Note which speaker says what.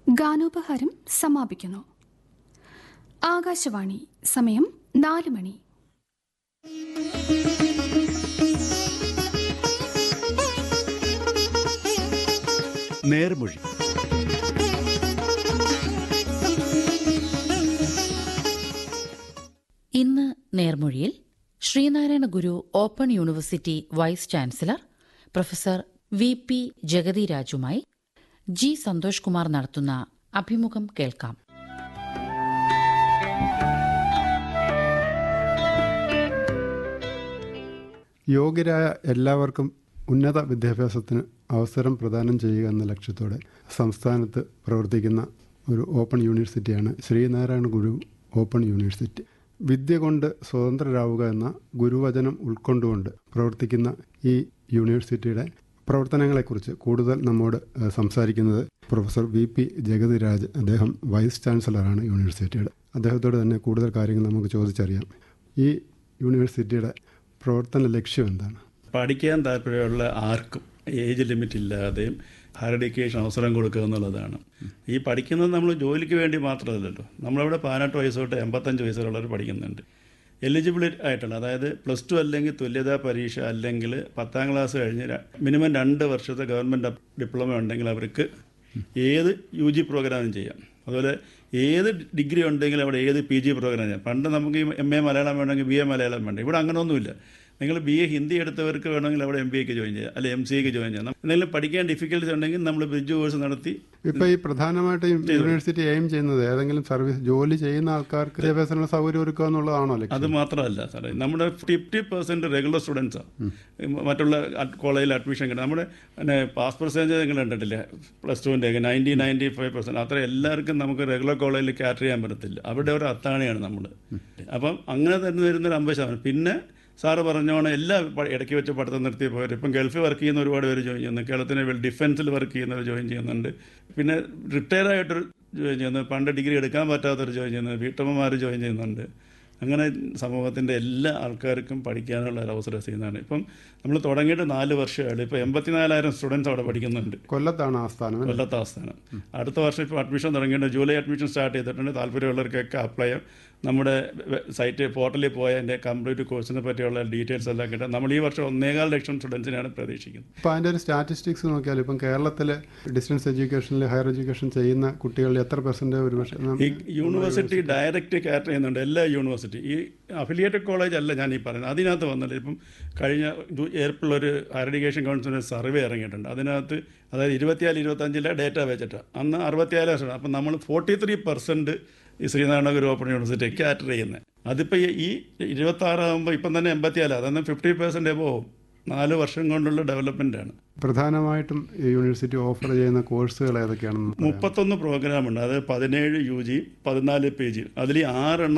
Speaker 1: ഗാനോപഹാരം സമാപിക്കുന്നു ആകാശവാണി സമയം നാല് മണി
Speaker 2: നേർമൊഴി
Speaker 3: ഇന്ന് നേർമൊഴിയിൽ Sreenarayana Guru open university vice chancellor professor V P Jagathi രാജുമായി ജി സന്തോഷ് കുമാർ നടത്തുന്ന അഭിമുഖം കേൾക്കാം
Speaker 4: യോഗ്യരായ എല്ലാവർക്കും ഉന്നത വിദ്യാഭ്യാസത്തിന് അവസരം പ്രദാനം ചെയ്യുക എന്ന ലക്ഷ്യത്തോടെ സംസ്ഥാനത്ത് പ്രവർത്തിക്കുന്ന ഒരു ഓപ്പൺ യൂണിവേഴ്സിറ്റിയാണ് ശ്രീനാരായണ ഗുരു ഓപ്പൺ യൂണിവേഴ്സിറ്റി വിദ്യ കൊണ്ട് സ്വതന്ത്രരാവുക എന്ന ഗുരുവചനം ഉൾക്കൊണ്ടുകൊണ്ട് പ്രവർത്തിക്കുന്ന ഈ യൂണിവേഴ്സിറ്റിയുടെ പ്രവർത്തനങ്ങളെക്കുറിച്ച് കൂടുതൽ നമ്മോട് ഏഹ്, സംസാരിക്കുന്നത് പ്രൊഫസർ വി പി ജഗതിരാജ് അദ്ദേഹം വൈസ് ചാൻസലറാണ് യൂണിവേഴ്സിറ്റിയുടെ അദ്ദേഹത്തോട് തന്നെ കൂടുതൽ കാര്യങ്ങൾ നമുക്ക് ചോദിച്ചറിയാം ഈ യൂണിവേഴ്സിറ്റിയുടെ പ്രവർത്തന ലക്ഷ്യം എന്താണ്
Speaker 2: പഠിക്കാൻ താല്പര്യമുള്ള ആർക്കും ഏജ് ലിമിറ്റ് ഇല്ലാതെയും ഹയർ എഡ്യൂക്കേഷൻ അവസരം കൊടുക്കുക എന്നുള്ളതാണ് ഈ പഠിക്കുന്നത് നമ്മൾ ജോലിക്ക് വേണ്ടി മാത്രമല്ലല്ലോ നമ്മളവിടെ പതിനെട്ട് വയസ്സ് തൊട്ട് എൺപത്തഞ്ച് വയസ്സ് വരെയുള്ളവർ പഠിക്കുന്നുണ്ട് എലിജിബിലിറ്റി ആയിട്ടുള്ള അതായത് പ്ലസ് ടു അല്ലെങ്കിൽ തുല്യതാ പരീക്ഷ അല്ലെങ്കിൽ പത്താം ക്ലാസ് കഴിഞ്ഞ് ര- മിനിമം രണ്ട് വർഷത്തെ ഗവൺമെൻറ് ഡിപ്ലോമ ഉണ്ടെങ്കിൽ അവർക്ക് ഏത് യു ജി പ്രോഗ്രാമും ചെയ്യാം അതുപോലെ ഏത് ഡിഗ്രി ഉണ്ടെങ്കിലും അവിടെ ഏത് പി ജി പ്രോഗ്രാം ചെയ്യാം പണ്ട് നമുക്ക് എം എ മലയാളം വേണമെങ്കിൽ ബി എ മലയാളം വേണ്ട ഇവിടെ അങ്ങനെയൊന്നുമില്ല നിങ്ങൾ ബി എ ഹിന്ദി എടുത്തവർക്ക് വേണമെങ്കിൽ അവിടെ എം ബി എക്ക് ജോയിൻ ചെയ്യാം അല്ലെങ്കിൽ എം സി എക്ക് ജോയിൻ ചെയ്യാം എന്തെങ്കിലും പഠിക്കാൻ ഡിഫിക്കൽറ്റി ഉണ്ടെങ്കിൽ നമ്മൾ ബ്രിഡ്ജ് കോഴ്സ് നടത്തി
Speaker 4: ഇപ്പൊ ഈ പ്രധാനമായിട്ടും യൂണിവേഴ്സിറ്റി എയിം ചെയ്യുന്നത് ഏതെങ്കിലും സർവീസ് ജോലി ചെയ്യുന്ന ആൾക്കാർക്ക് വിദ്യാഭ്യാസത്തിനുള്ള സൗകര്യം ഒരുക്കുക എന്നുള്ളതാണോ
Speaker 2: അത്
Speaker 4: ലക്ഷ്യം
Speaker 2: മാത്രമല്ല സാറേ നമ്മുടെ ഫിഫ്റ്റി പെർസെൻറ്റ് റെഗുലർ സ്റ്റുഡൻസാണ് മറ്റുള്ള കോളേജിൽ അഡ്മിഷൻ കിട്ടും നമ്മുടെ പിന്നെ പാസ് പെർസെൻറ്റേജ് നിങ്ങൾ കണ്ടിട്ടില്ലേ പ്ലസ് ടുവിൻ്റെ ഒക്കെ നയൻറ്റി നയൻറ്റി ഫൈവ് പെർസെൻറ്റ് അത്ര എല്ലാവർക്കും നമുക്ക് റെഗുലർ കോളേജിൽ ക്യാറ്റർ ചെയ്യാൻ പറ്റത്തില്ല അവിടെ ഒരു അത്താണിയാണ് നമ്മൾ അപ്പം അങ്ങനെ തന്നെ വരുന്നൊരു അമ്പത് ശതമാനം പിന്നെ സാറ് പറഞ്ഞോണം എല്ലാ പ- ഇടയ്ക്ക് വെച്ച് പഠിത്തം നിർത്തി പോയവർ ഇപ്പം ഗൾഫിൽ വർക്ക് ചെയ്യുന്ന ഒരുപാട് പേര് ജോയിൻ ചെയ്യുന്നു കേരളത്തിന് വെൽ ഡിഫൻസിൽ വർക്ക് ചെയ്യുന്നവർ ജോയിൻ ചെയ്യുന്നുണ്ട് പിന്നെ റിട്ടയർ ആയിട്ടൊരു ജോയിൻ ചെയ്യുന്നു പണ്ട് ഡിഗ്രി എടുക്കാൻ പറ്റാത്തവർ ജോയിൻ ചെയ്യുന്നു വീട്ടമ്മമാർ ജോയിൻ ചെയ്യുന്നുണ്ട് അങ്ങനെ സമൂഹത്തിൻ്റെ എല്ലാ ആൾക്കാർക്കും പഠിക്കാനുള്ള ഒരു അവസരം ചെയ്യുന്നതാണ് ഇപ്പം നമ്മൾ തുടങ്ങിയിട്ട് നാല് വർഷമായുള്ളൂ ഇപ്പോൾ എൺപത്തിനാലായിരം സ്റ്റുഡൻസ് അവിടെ പഠിക്കുന്നുണ്ട്
Speaker 4: കൊല്ലത്താണ് ആസ്ഥാനം അല്ലേ?
Speaker 2: കൊല്ലത്തെ ആസ്ഥാനം അടുത്ത വർഷം ഇപ്പോൾ അഡ്മിഷൻ തുടങ്ങിയിട്ട് ജൂലൈ അഡ്മിഷൻ സ്റ്റാർട്ട് ചെയ്തിട്ടുണ്ട് താല്പര്യമുള്ളവർക്കൊക്കെ അപ്ലൈ ചെയ്യാം നമ്മുടെ വെ- സൈറ്റ് പോർട്ടലിൽ പോയ എൻ്റെ കംപ്ലീറ്റ് കോഴ്സിനെ പറ്റിയുള്ള ഡീറ്റെയിൽസ് എല്ലാം കിട്ടാം നമ്മൾ ഈ വർഷം ഒന്നേകാൽ ലക്ഷം സ്റ്റുഡൻസിനാണ് പ്രതീക്ഷിക്കുന്നത്
Speaker 4: ഇപ്പൊ അതിന്റെ ഒരു സ്റ്റാറ്റിസ്റ്റിക്സ് നോക്കിയാൽ ഇപ്പം കേരളത്തിലെ ഡിസ്റ്റൻസ് എഡ്യൂക്കേഷനിൽ ഹയർ എഡ്യൂക്കേഷൻ ചെയ്യുന്ന കുട്ടികളിൽ എത്ര പെർസെന്റ് ഒരു പക്ഷേ
Speaker 2: ഈ യൂണിവേഴ്സിറ്റി ഡയറക്റ്റ് കാറ്റർ ചെയ്യുന്നുണ്ട് എല്ലാ യൂണിവേഴ്സിറ്റി ഈ അഫിലിയേറ്റഡ് കോളേജ് അല്ല ഞാൻ ഈ പറയുന്നത് അതിനകത്ത് വന്നില്ല ഇപ്പം കഴിഞ്ഞ ദു- ഏപ്രിൽ ഒരു ഹയർ എഡ്യൂക്കേഷൻ കൗൺസിലിൻ്റെ സർവേ ഇറങ്ങിയിട്ടുണ്ട് അതിനകത്ത് അതായത് ഇരുപത്തിയാല് ഇരുപത്തഞ്ചിലെ ഡേറ്റ വെച്ചിട്ട് അന്ന് അറുപത്തിയാല് ലക്ഷം അപ്പം നമ്മൾ ഫോർട്ടി ത്രീ പെർസെൻറ്റ് ഈ Sreenarayana Guru open university cater ചെയ്യുന്നത് അതിപ്പോൾ ഈ ഇരുപത്തി ആറാകുമ്പോൾ ഇപ്പം തന്നെ എൺപത്തിയാല് അതൊന്നും ഫിഫ്റ്റി പെർസെൻറ്റ് എബോവും നാല് വർഷം കൊണ്ടുള്ള ഡെവലപ്മെൻ്റാണ്
Speaker 4: പ്രധാനമായിട്ടും ഈ യൂണിവേഴ്സിറ്റി ഓഫർ ചെയ്യുന്ന കോഴ്സുകൾ ഏതൊക്കെയാണെന്ന് പറയാമോ?
Speaker 2: മുപ്പത്തൊന്ന് പ്രോഗ്രാമുണ്ട് അത് പതിനേഴ് യു ജി പതിനാല് പി ജി അതിൽ ഈ ആറെണ്ണം